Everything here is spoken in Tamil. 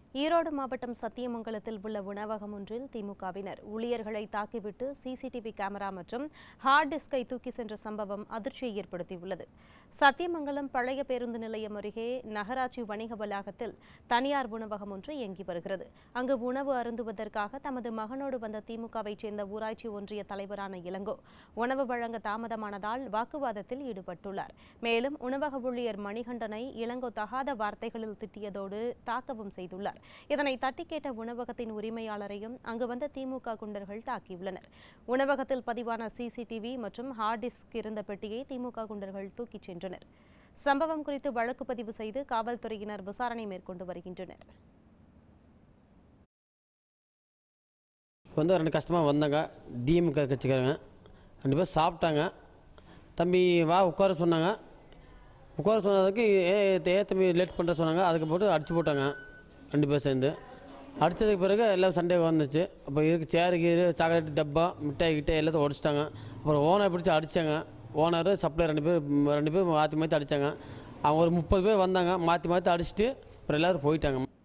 ஈரோடு மாவட்டம் சத்தியமங்கலத்தில் உள்ள உணவகம் ஒன்றில் திமுகவினர் ஊழியர்களை தாக்கிவிட்டு சிசிடிவி கேமரா மற்றும் ஹார்ட் டிஸ்கை தூக்கி சென்ற சம்பவம் அதிர்ச்சியை ஏற்படுத்தியுள்ளது சத்தியமங்கலம் பழைய பேருந்து நிலையம் அருகே நகராட்சி வணிக வளாகத்தில் தனியார் உணவகம் ஒன்று இயங்கி வருகிறது அங்கு உணவு அருந்துவதற்காக தமது மகனோடு வந்த திமுகவைச் சேர்ந்த ஊராட்சி ஒன்றிய தலைவரான இளங்கோ உணவு வழங்க தாமதமானதால் வாக்குவாதத்தில் ஈடுபட்டுள்ளார் மேலும் உணவக ஊழியர் மணிகண்டனை இளங்கோ தகாத வார்த்தைகளில் திட்டியதோடு தாக்கவும் செய்துள்ளார் இதனை தட்டி கேட்ட உணவகத்தின் உரிமையாளரையும் அங்கு வந்த திமுக குண்டர்கள் தாக்கியுள்ளனர் உணவகத்தில் பதிவான சிசிடிவி மற்றும் ஹார்ட் டிஸ்க் இருந்த பெட்டியை திமுக குண்டர்கள் தூக்கிச் சென்றனர் சம்பவம் குறித்து வழக்கு பதிவு செய்து காவல்துறையினர் விசாரணை மேற்கொண்டு வருகின்றனர் வந்து ரெண்டு கஸ்டமர் வந்தாங்க டிஎம்க கட்சிக்காரங்க ரெண்டு பேர் சாப்பிட்டாங்க தம்பி வா உட்கார சொன்னாங்க உட்கார சொன்னதுக்கு ஏ ஏ தம்பி லேட் பண்ணுற சொன்னாங்க அதுக்கு போட்டு அடிச்சு போட்டாங்க ரெண்டு பேர் சேர்ந்து அடித்ததுக்கு பிறகு எல்லாம் சண்டே வந்துச்சு அப்போ இருக்கு சேரு கீரு சாக்லேட் டப்பா மிட்டாய் கிட்டே எல்லாத்தையும் உடச்சிட்டாங்க அப்புறம் ஓனர் பிடிச்சி அடித்தாங்க ஓனர் சப்ளை ரெண்டு பேர் ம், ரெண்டு பேர் மாற்றி மாற்றி அடித்தாங்க அவங்க ஒரு முப்பது பேர் வந்தாங்க மாற்றி மாற்றி அடிச்சுட்டு அப்புறம் எல்லோரும் போயிட்டாங்க